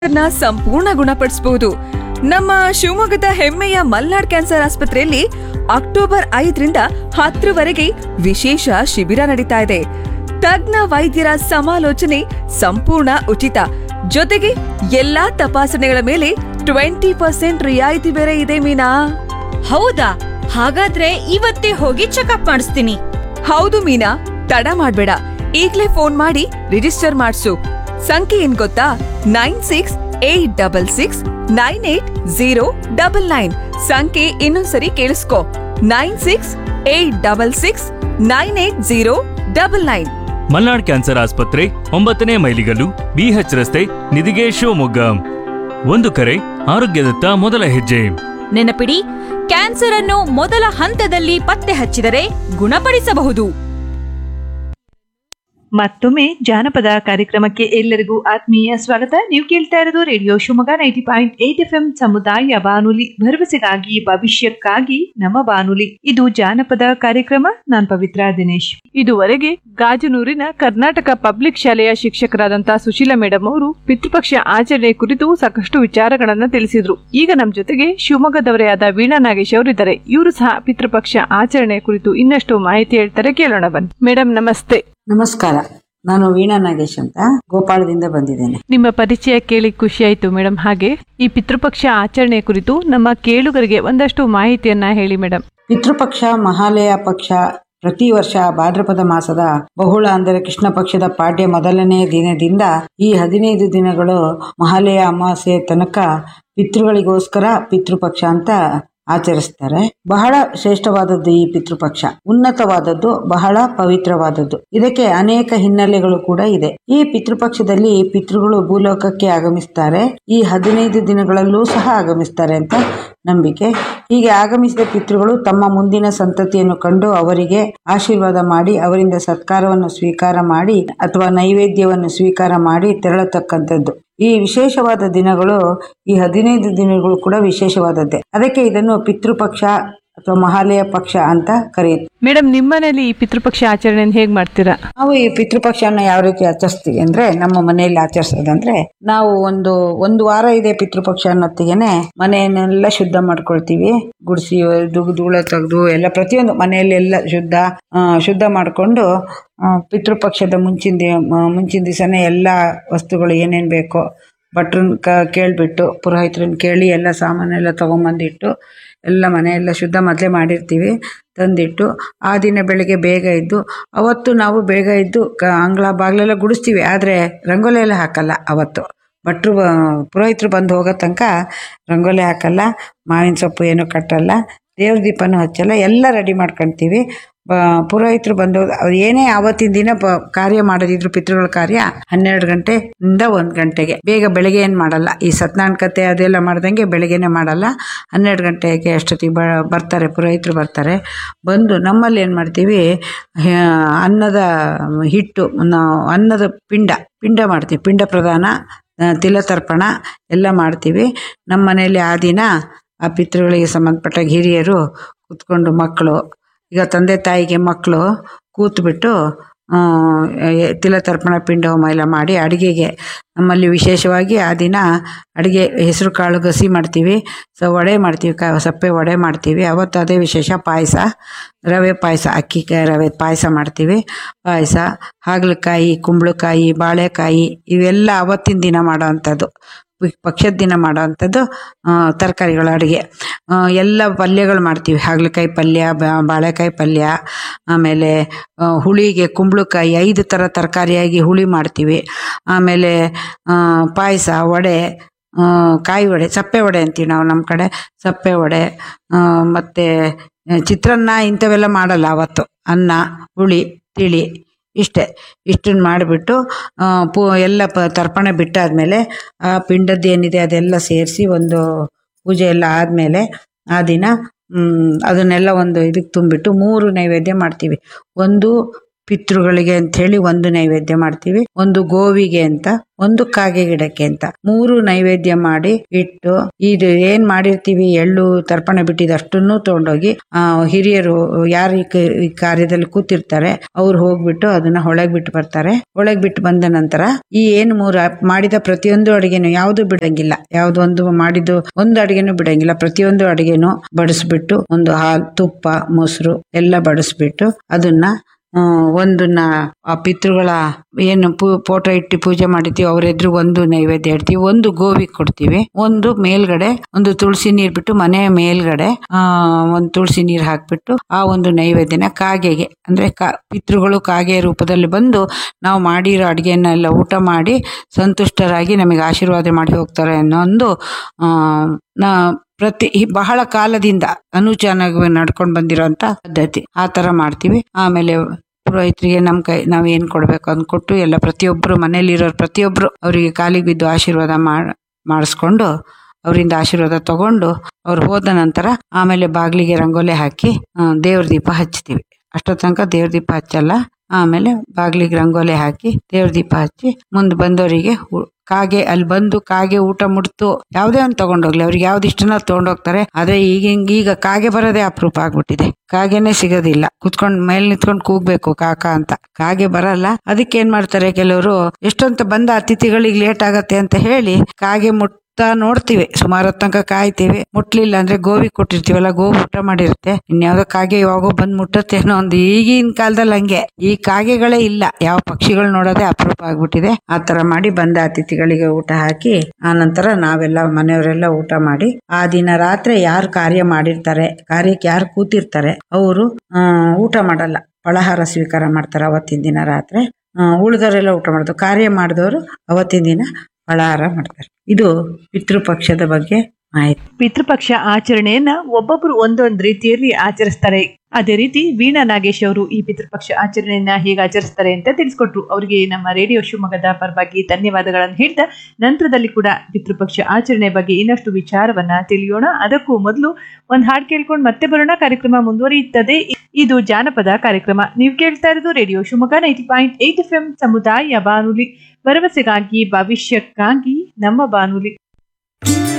ನ ಸಂಪೂರ್ಣ ಗುಣಪಡಿಸಬಹುದು ನಮ್ಮ ಶಿವಮೊಗ್ಗದ ಹೆಮ್ಮೆಯ ಮಲ್ನಾಡ್ ಕ್ಯಾನ್ಸರ್ ಆಸ್ಪತ್ರೆಯಲ್ಲಿ ಅಕ್ಟೋಬರ್ ಐದರಿಂದ ಹತ್ತರವರೆಗೆ ವಿಶೇಷ ಶಿಬಿರ ನಡೀತಾ ಇದೆ ತಜ್ಞ ವೈದ್ಯರ ಸಮಾಲೋಚನೆ ಸಂಪೂರ್ಣ ಉಚಿತ ಜೊತೆಗೆ ಎಲ್ಲಾ ತಪಾಸಣೆಗಳ ಮೇಲೆ ಟ್ವೆಂಟಿ ಪರ್ಸೆಂಟ್ ರಿಯಾಯಿತಿ ಬೇರೆ ಇದೆ ಮೀನಾ ಹೌದಾ ಹಾಗಾದ್ರೆ ಇವತ್ತೇ ಹೋಗಿ ಚೆಕಪ್ ಮಾಡಿಸ್ತೀನಿ ಹೌದು ಮೀನಾ ತಡ ಮಾಡ್ಬೇಡ ಈಗ್ಲೇ ಫೋನ್ ಮಾಡಿ ರಿಜಿಸ್ಟರ್ ಮಾಡ್ಸು ಸಂಖ್ಯೆ ಏನ್ ಗೊತ್ತಾ nine six eight double six nine eight zero double nine ಸಂಖ್ಯೆ ಇನ್ನೊಂದ್ಸರಿ ಕೇಳಿಸ್ಕೊ nine six eight double six nine eight zero double nine Malnad cancer ಆಸ್ಪತ್ರೆ ಒಂಬತ್ತನೇ ಮೈಲಿಗಲ್ಲು ಬಿಎಚ್ ರಸ್ತೆ ನಿಧಿಗೆ ಶಿವಮೊಗ್ಗ ಒಂದು ಕರೆ ಆರೋಗ್ಯದತ್ತ ಮೊದಲ ಹೆಜ್ಜೆ ನೆನಪಿಡಿ ಕ್ಯಾನ್ಸರ್ ಅನ್ನು ಮೊದಲ ಹಂತದಲ್ಲಿ ಪತ್ತೆ ಹಚ್ಚಿದರೆ ಗುಣಪಡಿಸಬಹುದು ಮತ್ತೊಮ್ಮೆ ಜಾನಪದ ಕಾರ್ಯಕ್ರಮಕ್ಕೆ ಎಲ್ಲರಿಗೂ ಆತ್ಮೀಯ ಸ್ವಾಗತ ನೀವು ಕೇಳ್ತಾ ಇರೋದು radio Shivamogga ninety point eight F M ಸಮುದಾಯ ಬಾನುಲಿ ಭರವಸೆಗಾಗಿ ಭವಿಷ್ಯಕ್ಕಾಗಿ ನಮ್ಮ ಬಾನುಲಿ ಇದು ಜಾನಪದ ಕಾರ್ಯಕ್ರಮ ನಾನ್ ಪವಿತ್ರ ದಿನೇಶ್ ಇದುವರೆಗೆ ಗಾಜನೂರಿನ ಕರ್ನಾಟಕ ಪಬ್ಲಿಕ್ ಶಾಲೆಯ ಶಿಕ್ಷಕರಾದಂತಹ ಸುಶೀಲಾ ಮೇಡಮ್ ಅವರು ಪಿತೃಪಕ್ಷ ಆಚರಣೆ ಕುರಿತು ಸಾಕಷ್ಟು ವಿಚಾರಗಳನ್ನ ತಿಳಿಸಿದ್ರು ಈಗ ನಮ್ಮ ಜೊತೆಗೆ ಶಿವಮೊಗ್ಗದವರೇ ಆದ ವೀಣಾ ನಾಗೇಶ್ ಅವರಿದ್ದಾರೆ ಇವರು ಸಹ ಪಿತೃಪಕ್ಷ ಆಚರಣೆ ಕುರಿತು ಇನ್ನಷ್ಟು ಮಾಹಿತಿ ಹೇಳ್ತಾರೆ ಕೇಳೋಣ ಬನ್ನಿ ಮೇಡಮ್ ನಮಸ್ತೆ ನಮಸ್ಕಾರ ನಾನು ವೀಣಾ ನಾಗೇಶ್ ಅಂತ ಗೋಪಾಳದಿಂದ ಬಂದಿದ್ದೇನೆ ನಿಮ್ಮ ಪರಿಚಯ ಕೇಳಿ ಖುಷಿ ಆಯ್ತು ಮೇಡಮ್ ಹಾಗೆ ಈ ಪಿತೃಪಕ್ಷ ಆಚರಣೆ ಕುರಿತು ನಮ್ಮ ಕೇಳುಗರಿಗೆ ಒಂದಷ್ಟು ಮಾಹಿತಿಯನ್ನ ಹೇಳಿ ಮೇಡಮ್ ಪಿತೃಪಕ್ಷ ಮಹಾಲಯ ಪಕ್ಷ ಪ್ರತಿ ವರ್ಷ ಭಾದ್ರಪದ ಮಾಸದ ಬಹುಳ ಅಂದರೆ ಕೃಷ್ಣ ಪಕ್ಷದ ಪಾಡ್ಯ ಮೊದಲನೇ ದಿನದಿಂದ ಈ ಹದಿನೈದು ದಿನಗಳು ಮಹಾಲಯ ಅಮಾವಾಸ್ಯೆ ತನಕ ಪಿತೃಗಳಿಗೋಸ್ಕರ ಪಿತೃಪಕ್ಷ ಅಂತ ಆಚರಿಸ್ತಾರೆ ಬಹಳ ಶ್ರೇಷ್ಠವಾದದ್ದು ಈ ಪಿತೃಪಕ್ಷ ಉನ್ನತವಾದದ್ದು ಬಹಳ ಪವಿತ್ರವಾದದ್ದು ಇದಕ್ಕೆ ಅನೇಕ ಹಿನ್ನೆಲೆಗಳು ಕೂಡ ಇದೆ ಈ ಪಿತೃಪಕ್ಷದಲ್ಲಿ ಪಿತೃಗಳು ಭೂಲೋಕಕ್ಕೆ ಆಗಮಿಸ್ತಾರೆ ಈ ಹದಿನೈದು ದಿನಗಳಲ್ಲೂ ಸಹ ಆಗಮಿಸ್ತಾರೆ ಅಂತ ನಂಬಿಕೆ ಹೀಗೆ ಆಗಮಿಸಿದ ಪಿತೃಗಳು ತಮ್ಮ ಮುಂದಿನ ಸಂತತಿಯನ್ನು ಕಂಡು ಅವರಿಗೆ ಆಶೀರ್ವಾದ ಮಾಡಿ ಅವರಿಂದ ಸತ್ಕಾರವನ್ನು ಸ್ವೀಕಾರ ಮಾಡಿ ಅಥವಾ ನೈವೇದ್ಯವನ್ನು ಸ್ವೀಕಾರ ಮಾಡಿ ತೆರಳತಕ್ಕಂಥದ್ದು ಈ ವಿಶೇಷವಾದ ದಿನಗಳು ಈ ಹದಿನೈದು ದಿನಗಳು ಕೂಡ ವಿಶೇಷವಾದದ್ದೇ ಅದಕ್ಕೆ ಇದನ್ನು ಪಿತೃಪಕ್ಷ ಅಥವಾ ಮಹಾಲಯ ಪಕ್ಷ ಅಂತ ಕರೆಯುತ್ತೆ ಮೇಡಮ್ ನಿಮ್ಮನೇಲಿ ಈ ಪಿತೃಪಕ್ಷ ಆಚರಣೆ ಹೇಗ್ ಮಾಡ್ತೀರಾ ನಾವು ಈ ಪಿತೃಪಕ್ಷನ ಯಾವ ರೀತಿ ಆಚರಿಸ್ತೀವಿ ಅಂದ್ರೆ ನಮ್ಮ ಮನೆಯಲ್ಲಿ ಆಚರಿಸೋದಂದ್ರೆ ನಾವು ಒಂದು ಒಂದು ವಾರ ಇದೆ ಪಿತೃಪಕ್ಷ ಅನ್ನೊತ್ತಿಗೆನೆ ಮನೆಯನ್ನೆಲ್ಲ ಶುದ್ಧ ಮಾಡ್ಕೊಳ್ತೀವಿ ಗುಡಿಸಿ ಧೂಳ ತೆಗೆದು ಎಲ್ಲ ಪ್ರತಿಯೊಂದು ಮನೆಯಲ್ಲಿ ಎಲ್ಲ ಶುದ್ಧ ಆ, ಶುದ್ಧ ಮಾಡಿಕೊಂಡು ಪಿತೃಪಕ್ಷದ ಮುಂಚಿನ ದಿ- ಮ- ಮುಂಚಿನ ದಿವಸನೇ ಎಲ್ಲ ವಸ್ತುಗಳು ಏನೇನು ಬೇಕೋ ಭಟ್ರನ್ನ ಕ ಕೇಳಿಬಿಟ್ಟು ಪುರೋಹಿತರನ್ನ ಕೇಳಿ ಎಲ್ಲ ಸಾಮಾನೆಲ್ಲ ತೊಗೊಂಬಂದಿಟ್ಟು ಎಲ್ಲ ಮನೆಯೆಲ್ಲ ಶುದ್ಧ ಮೊದಲೇ ಮಾಡಿರ್ತೀವಿ ತಂದಿಟ್ಟು ಆ ದಿನ ಬೆಳಿಗ್ಗೆ ಬೇಗ ಇದ್ದು ಅವತ್ತು ನಾವು ಬೇಗ ಇದ್ದು ಕ ಅಂಗಳ ಬಾಗಿಲೆಲ್ಲ ಗುಡಿಸ್ತೀವಿ ಆದರೆ ರಂಗೋಲಿ ಎಲ್ಲ ಹಾಕಲ್ಲ ಅವತ್ತು ಭಟ್ರು ಬ- ಪುರೋಹಿತರು ಬಂದು ಹೋಗೋ ತನಕ ರಂಗೋಲಿ ಹಾಕಲ್ಲ ಮಾವಿನ ಸೊಪ್ಪು ಏನು ಕಟ್ಟಲ್ಲ ದೇವ್ರ ದೀಪನೂ ಹಚ್ಚಲ್ಲ ಎಲ್ಲ ರೆಡಿ ಮಾಡ್ಕೊಳ್ತೀವಿ ಬ ಪುರೋಹಿತರು ಬಂದು ಅವ್ರು ಏನೇ ಆವತ್ತಿನ ದಿನ ಪ ಕಾರ್ಯ ಮಾಡೋದಿದ್ರು ಪಿತೃಗಳ ಕಾರ್ಯ ಹನ್ನೆರಡು ಗಂಟೆಯಿಂದ ಒಂದು ಗಂಟೆಗೆ ಬೇಗ ಬೆಳಗ್ಗೆ ಏನು ಮಾಡಲ್ಲ ಈ ಸತ್ಯನಾರಾಯಣ ಕತೆ ಅದೆಲ್ಲ ಮಾಡ್ದಂಗೆ ಬೆಳಗ್ಗೆನೆ ಮಾಡಲ್ಲ ಹನ್ನೆರಡು ಗಂಟೆಗೆ ಅಷ್ಟೊತ್ತಿಗೆ ಬ ಬರ್ತಾರೆ ಪುರೋಹಿತರು ಬರ್ತಾರೆ ಬಂದು ನಮ್ಮಲ್ಲಿ ಏನು ಮಾಡ್ತೀವಿ ಆ, ಅನ್ನದ ಹಿಟ್ಟು ನಾವು ಅನ್ನದ ಪಿಂಡ ಪಿಂಡ ಮಾಡ್ತೀವಿ ಪಿಂಡ ಪ್ರದಾನ ಆ, ತಿಲತರ್ಪಣ ಎಲ್ಲ ಮಾಡ್ತೀವಿ ನಮ್ಮ ಮನೆಯಲ್ಲಿ ಆ ದಿನ ಆ ಪಿತೃಗಳಿಗೆ ಸಂಬಂಧಪಟ್ಟ ಹಿರಿಯರು ಕೂತ್ಕೊಂಡು ಮಕ್ಕಳು ಈಗ ತಂದೆ ತಾಯಿಗೆ ಮಕ್ಕಳು ಕೂತ್ಬಿಟ್ಟು ಆ, ಎ- ತಿಲತರ್ಪಣ ಪಿಂಡ ಹೋಮ ಎಲ್ಲ ಮಾಡಿ ಅಡುಗೆಗೆ ನಮ್ಮಲ್ಲಿ ವಿಶೇಷವಾಗಿ ಆ ದಿನ ಅಡುಗೆ ಹೆಸರು ಕಾಳು ಗಸಿ ಮಾಡ್ತೀವಿ ಸೊ ವಡೆ ಮಾಡ್ತೀವಿ ಕ ಸಪ್ಪೆ ವಡೆ ಮಾಡ್ತೀವಿ ಅವತ್ತು ಅದೇ ವಿಶೇಷ ಪಾಯಸ ರವೆ ಪಾಯಸ ಅಕ್ಕಿ ಕ- ರವೆ ಪಾಯಸ ಮಾಡ್ತೀವಿ ಪಾಯಸ ಹಾಗಲಕಾಯಿ ಕುಂಬಳಕಾಯಿ ಬಾಳೆಕಾಯಿ ಇವೆಲ್ಲ ಅವತ್ತಿನ ದಿನ ಮಾಡೋ ಅಂಥದ್ದು ಪಿ- ಪಕ್ಷದ ದಿನ ಮಾಡೋ ಅಂಥದ್ದು ತರಕಾರಿಗಳ ಅಡುಗೆ ಎಲ್ಲ ಪಲ್ಯಗಳು ಮಾಡ್ತೀವಿ ಹಾಗಲಕಾಯಿ ಪಲ್ಯ ಬ- ಬಾಳೆಕಾಯಿ ಪಲ್ಯ ಆಮೇಲೆ ಆ, ಹುಳಿಗೆ ಕುಂಬಳಕಾಯಿ ಐದು ಥರ ತರಕಾರಿಯಾಗಿ ಹುಳಿ ಮಾಡ್ತೀವಿ ಆಮೇಲೆ ಪಾಯಸ ವಡೆ ಆ, ಕಾಯಿ ವಡೆ ಸಪ್ಪೆ ವಡೆ ಅಂತೀವಿ ನಾವು ನಮ್ಮ ಕಡೆ ಸಪ್ಪೆ ವಡೆ ಆ, ಮತ್ತೆ ಚಿತ್ರಾನ್ನ ಇಂಥವೆಲ್ಲ ಮಾಡಲ್ಲ ಅವತ್ತು ಅನ್ನ ಹುಳಿ ತಿಳಿ ಇಷ್ಟೇ ಇಷ್ಟನ್ನು ಮಾಡಿಬಿಟ್ಟು ಪೂ ಎಲ್ಲ ಪ ತರ್ಪಣೆ ಬಿಟ್ಟಾದಮೇಲೆ ಆ ಪಿಂಡದ್ದು ಏನಿದೆ ಅದೆಲ್ಲ ಸೇರಿಸಿ ಒಂದು ಪೂಜೆ ಎಲ್ಲ ಆದಮೇಲೆ ಆ ದಿನ ಮ್, ಅದನ್ನೆಲ್ಲ ಒಂದು ಇದಕ್ಕೆ ತುಂಬಿಟ್ಟು ಮೂರು ನೈವೇದ್ಯ ಮಾಡ್ತೀವಿ ಒಂದು ಪಿತೃಗಳಿಗೆ ಅಂತ ಹೇಳಿ ಒಂದು ನೈವೇದ್ಯ ಮಾಡ್ತೀವಿ ಒಂದು ಗೋವಿಗೆ ಅಂತ ಒಂದು ಕಾಗೆ ಗಿಡಕ್ಕೆ ಅಂತ ಮೂರು ನೈವೇದ್ಯ ಮಾಡಿ ಇಟ್ಟು ಇದು ಏನ್ ಮಾಡಿರ್ತೀವಿ ಎಳ್ಳು ತರ್ಪಣ ಬಿಟ್ಟಿದ್ದು ಅಷ್ಟನ್ನು ತಗೊಂಡೋಗಿ ಆ ಹಿರಿಯರು ಯಾರು ಈ ಕ- ಈ ಕಾರ್ಯದಲ್ಲಿ ಕೂತಿರ್ತಾರೆ ಅವ್ರು ಹೋಗ್ಬಿಟ್ಟು ಅದನ್ನ ಹೊಳಗ್ ಬಿಟ್ಟು ಬರ್ತಾರೆ ಹೊಳಗ್ ಬಿಟ್ಟು ಬಂದ ನಂತರ ಈ ಏನು ಮೂರು ಆಪ್- ಮಾಡಿದ ಪ್ರತಿಯೊಂದು ಅಡಿಗೆನು ಯಾವುದು ಬಿಡಂಗಿಲ್ಲ ಯಾವ್ದು ಒಂದು ಮಾಡಿದ್ದು ಒಂದು ಅಡಿಗೆನು ಬಿಡಂಗಿಲ್ಲ ಪ್ರತಿಯೊಂದು ಅಡಿಗೆನು ಬಡಿಸ್ಬಿಟ್ಟು ಒಂದು ಹಾಲು ತುಪ್ಪ ಮೊಸರು ಎಲ್ಲ ಬಡಿಸ್ಬಿಟ್ಟು ಅದನ್ನ ಆ, ಒಂದನ್ನ ಆ ಪಿತೃಗಳ ಏನು ಪೂ ಫೋಟೋ ಇಟ್ಟು ಪೂಜೆ ಮಾಡಿರ್ತೀವಿ ಅವ್ರ ಎದುರು ಒಂದು ನೈವೇದ್ಯ ಇಡ್ತೀವಿ ಒಂದು ಗೋವಿಗೆ ಕೊಡ್ತೀವಿ ಒಂದು ಮೇಲ್ಗಡೆ ಒಂದು ತುಳಸಿ ನೀರ್ ಬಿಟ್ಟು ಮನೆಯ ಮೇಲ್ಗಡೆ ಆ ಒಂದು ತುಳಸಿ ನೀರ್ ಹಾಕ್ಬಿಟ್ಟು ಆ ಒಂದು ನೈವೇದ್ಯನ ಕಾಗೆಗೆ ಅಂದ್ರೆ ಕಾ ಪಿತೃಗಳು ಕಾಗೆ ರೂಪದಲ್ಲಿ ಬಂದು ನಾವು ಮಾಡಿರೋ ಅಡುಗೆಯನ್ನೆಲ್ಲ ಊಟ ಮಾಡಿ ಸಂತುಷ್ಟರಾಗಿ ನಮಗೆ ಆಶೀರ್ವಾದ ಮಾಡಿ ಹೋಗ್ತಾರೆ ಅನ್ನೋ ಒಂದು ಆ, ನಾ ಪ್ರತಿ ಈ ಬಹಳ ಕಾಲದಿಂದ ಅನುಚಾನಾಗಿ ನಡ್ಕೊಂಡು ಬಂದಿರೋಂಥ ಪದ್ಧತಿ ಆ ಥರ ಮಾಡ್ತೀವಿ ಆಮೇಲೆ ಪುರೋಹಿತರಿಗೆ ನಮ್ಮ ಕೈ ನಾವು ಏನು ಕೊಡಬೇಕು ಅದನ್ನ ಕೊಟ್ಟು ಎಲ್ಲ ಪ್ರತಿಯೊಬ್ಬರು ಮನೇಲಿರೋರು ಪ್ರತಿಯೊಬ್ಬರು ಅವರಿಗೆ ಕಾಲಿಗೆ ಬಿದ್ದು ಆಶೀರ್ವಾದ ಮಾಡ್ ಮಾಡಿಸ್ಕೊಂಡು ಅವರಿಂದ ಆಶೀರ್ವಾದ ತಗೊಂಡು ಅವ್ರು ಹೋದ ನಂತರ ಆಮೇಲೆ ಬಾಗಿಲಿಗೆ ರಂಗೋಲಿ ಹಾಕಿ ಆ, ದೇವ್ರ ದೀಪ ಹಚ್ತೀವಿ ಅಷ್ಟೋ ತನಕ ದೇವ್ರ ದೀಪ ಹಚ್ಚಲ್ಲ ಆಮೇಲೆ ಬಾಗಿಲಿಗೆ ರಂಗೋಲಿ ಹಾಕಿ ದೇವ್ರ ದೀಪ ಹಚ್ಚಿ ಮುಂದೆ ಬಂದವರಿಗೆ ಉ- ಕಾಗೆ ಅಲ್ಲಿ ಬಂದು ಕಾಗೆ ಊಟ ಮುಡ್ತು ಯಾವುದೇ ಒಂದು ತಗೊಂಡೋಗ್ಲಿ ಅವ್ರಿಗೆ ಯಾವ್ದು ಇಷ್ಟನ ತಗೊಂಡೋಗ್ತಾರೆ ಆದ್ರೆ ಈಗ ಈಗ ಕಾಗೆ ಬರೋದೇ ಅಪರೂಪ ಆಗ್ಬಿಟ್ಟಿದೆ ಕಾಗೆನೆ ಸಿಗೋದಿಲ್ಲ ಕುತ್ಕೊಂಡ್ ಮೇಲ್ ನಿಂತ್ಕೊಂಡು ಕೂಗ್ಬೇಕು ಕಾಕ ಅಂತ ಕಾಗೆ ಬರಲ್ಲ ಅದಕ್ಕೆ ಏನ್ ಮಾಡ್ತಾರೆ ಕೆಲವರು ಎಷ್ಟೊಂತ ಬಂದ ಅತಿಥಿಗಳಿಗೆ ಲೇಟ್ ಆಗತ್ತೆ ಅಂತ ಹೇಳಿ ಕಾಗೆ ಮುಟ್ತಾ ನೋಡ್ತೀವಿ ಸುಮಾರು ಹೊತ್ತು ತನಕ ಕಾಯ್ತೀವಿ ಮುಟ್ಲಿಲ್ಲ ಅಂದ್ರೆ ಗೋವಿ ಕೊಟ್ಟಿರ್ತೀವಲ್ಲ ಗೋವು ಊಟ ಮಾಡಿರುತ್ತೆ ಇನ್ಯಾವುದೋ ಕಾಗೆ ಯಾವಾಗೋ ಬಂದ್ ಮುಟ್ಟತ್ತೇನೋ ಒಂದು ಈಗಿನ ಕಾಲದಲ್ಲಿ ಹಂಗೆ ಈ ಕಾಗೆಗಳೇ ಇಲ್ಲ ಯಾವ ಪಕ್ಷಿಗಳು ನೋಡೋದೇ ಅಪರೂಪ ಆಗ್ಬಿಟ್ಟಿದೆ ಆ ತರ ಮಾಡಿ ಬಂದ ಅತಿಥಿಗಳಿಗೆ ಊಟ ಹಾಕಿ ಆ ನಂತರ ನಾವೆಲ್ಲ ಮನೆಯವರೆಲ್ಲ ಊಟ ಮಾಡಿ ಆ ದಿನ ರಾತ್ರಿ ಯಾರು ಕಾರ್ಯ ಮಾಡಿರ್ತಾರೆ ಕಾರ್ಯಕ್ಕೆ ಯಾರು ಕೂತಿರ್ತಾರೆ ಅವರು ಊಟ ಮಾಡಲ್ಲ ಫಳಾಹಾರ ಸ್ವೀಕಾರ ಮಾಡ್ತಾರೆ ಅವತ್ತಿನ ದಿನ ರಾತ್ರಿ ಆ, ಉಳಿದವರೆಲ್ಲ ಊಟ ಮಾಡ್ತಾರೆ ಕಾರ್ಯ ಮಾಡಿದವರು ಅವತ್ತಿನ ದಿನ ಫಳಾಹಾರ ಮಾಡ್ತಾರೆ ಇದು ಪಿತೃಪಕ್ಷದ ಬಗ್ಗೆ ಮಾಹಿತಿ ಪಿತೃಪಕ್ಷ ಆಚರಣೆಯನ್ನ ಒಬ್ಬೊಬ್ರು ಒಂದೊಂದು ರೀತಿಯಲ್ಲಿ ಆಚರಿಸ್ತಾರೆ ಅದೇ ರೀತಿ ವೀಣಾ ನಾಗೇಶ್ ಅವರು ಈ ಪಿತೃಪಕ್ಷ ಆಚರಣೆಯನ್ನ ಹೇಗೆ ಆಚರಿಸ್ತಾರೆ ಅಂತ ತಿಳಿಸ್ಕೊಟ್ರು ಅವರಿಗೆ ನಮ್ಮ ರೇಡಿಯೋ ಶಿವಮೊಗ್ಗದ ಪರವಾಗಿ ಧನ್ಯವಾದಗಳನ್ನು ಹೇಳ್ತಾ ನಂತರದಲ್ಲಿ ಕೂಡ ಪಿತೃಪಕ್ಷ ಆಚರಣೆ ಬಗ್ಗೆ ಇನ್ನಷ್ಟು ವಿಚಾರವನ್ನ ತಿಳಿಯೋಣ ಅದಕ್ಕೂ ಮೊದಲು ಒಂದು ಹಾಡು ಕೇಳ್ಕೊಂಡು ಮತ್ತೆ ಬರೋಣ ಕಾರ್ಯಕ್ರಮ ಮುಂದುವರಿಯುತ್ತದೆ ಇದು ಜಾನಪದ ಕಾರ್ಯಕ್ರಮ ನೀವು ಕೇಳ್ತಾ ಇರೋದು radio Shivamogga ninety point eight F M ಸಮುದಾಯ ಬಾನುಲಿ ಭರವಸೆಗಾಗಿ ಭವಿಷ್ಯಕ್ಕಾಗಿ ನಮ್ಮ ಬಾನುಲಿ